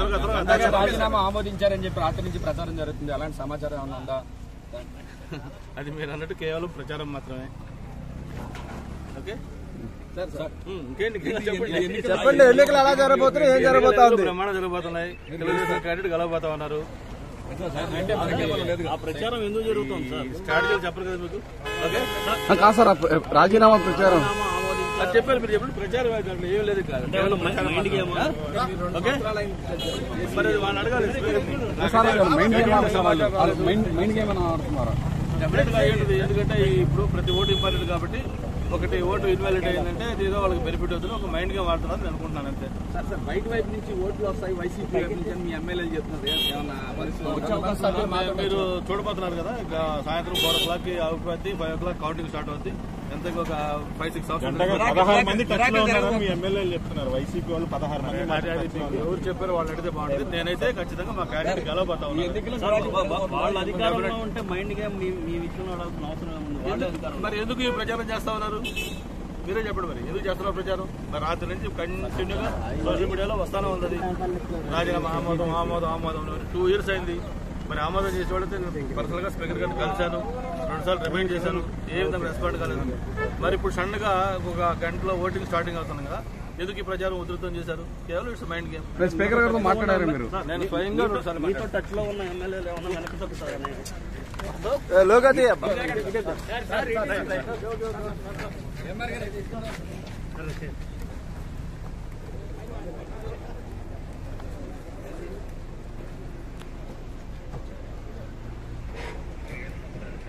పురోగతిలో అలాగే రాజీనామా ఆమోదించారని చెప్పి రాత్రి నుంచి ప్రచారం జరుగుతుంది అలాంటి సమాచారం ఏమైనా ఉందా అది మీరు అన్నట్టు కేవలం ప్రచారం మాత్రమే ఓకే ఉమ్, ఇంకేంటి ఇంకేంటి చెప్పండి చెప్పండి ఎన్నికలు ఎలా జరగబోతున్నాయి ఏం జరగబోతా ఉంది ప్రమాణం జరగబోతున్నాయి తెలుగుదేశం క్యాండిడేట్ గెలవబోతా ఉన్నారు ఆ ప్రచారం ఎందుకు జరుగుతుంది సార్ స్ట్రాటజీలు చెప్పరు కదా మీకు ఓకే కాదు సార్ రాజీనామా ప్రచారం అది చెప్పారు మీరు చెప్పండి ప్రచారం అయితే అట్లా ఏం లేదు కాదు కేవలం ప్రచారం మైండ్ గేమ్ మాత్రమే. ఓకే మరి అది వాళ్ళని అడగాలి మైండ్ గేమ్ ఆడుతున్నారు మైండ్ మైండ్ గేమ్ అని ఆడుతున్నారు డెఫినెట్ గా ఏంటిది ఎందుకంటే ఈ ఇప్పుడు ప్రతి ఓటు ఇంపార్టెంట్ కాబట్టి ఒకటి ఓటు ఇన్వాలిడ్ అయిందంటే అది ఏదో వాళ్ళకి బెనిఫిట్ అవుతుంది ఒక మైండ్ గా వాడుతున్నారు నేను అనుకుంటున్నాను అంతే సార్ సార్ బయట వైపు నుంచి ఓట్లు వస్తాయి వైసీపీ వైపు నుంచి అని మీ ఎమ్మెల్యేలు చెప్తున్నారు ఏమన్నా పరిస్థితి మీరు చూడబోతున్నారు కదా ఇక సాయంత్రం ఫోర్ ఓ క్లాక్ అవుతుంది five o'clock counting start అవుతుంది ఎంత ఒక ఫైవ్ సిక్స్ అవర్స్ పదహారు మంది టచ్ లో ఉన్నారని మీ ఎమ్మెల్యేలు చెప్తున్నారు వైసీపీ వాళ్ళు పదహారు మంది మరి అది మీకు ఎవరు చెప్పారో వాళ్ళు అడిగితే బాగుంటుంది నేనైతే ఖచ్చితంగా మా క్యాండిడేట్ గెలవబోతా ఉన్నాను సార్, వా- వా- వాళ్ళ అధికారంలో ఉంటే మైండ్ గేమ్ మీ మీ విషయంలో ఆడాల్సిన అవసరం ఏముంది వాళ్ళ అధికారం మరి ఎందుకు ఈ ప్రచారం చేస్తా ఉన్నారు మీరే చెప్పండి మరి ఎందుకు చేస్తున్నారు ప్రచారం మరి రాత్రి నుంచి కంటిన్యూగా సోషల్ మీడియాలో వస్తానే ఉంది రాజీనామా ఆమోదం ఆమోదం ఆమోదం టూ ఇయర్స్ అయింది మరి ఆమోదం చేసే వాళ్ళైతే నేను పర్సనల్ గా స్పీకర్ గారిని కలిశాను రెండు సార్లు రిమైండ్ చేశాను ఏ విధంగా రెస్పాండ్ కాలేదు మరి ఇప్పుడు సడన్ గా ఒక గంటలో ఓటింగ్ స్టార్టింగ్ అవుతుంది కదా ఎందుకు ఈ ప్రచారం ఉధృతం చేశారు కేవలం ఇట్స్ మైండ్ గేమ్ స్పీకర్ గారితో మాట్లాడారు మీరు నేను స్వయంగా రెండు సార్లు మీతో టచ్ లో ఉన్న ఎమ్మెల్యేలు ఏమన్నా వెనక్కి తగ్గుతారని లోగతి మాట్లాడాను.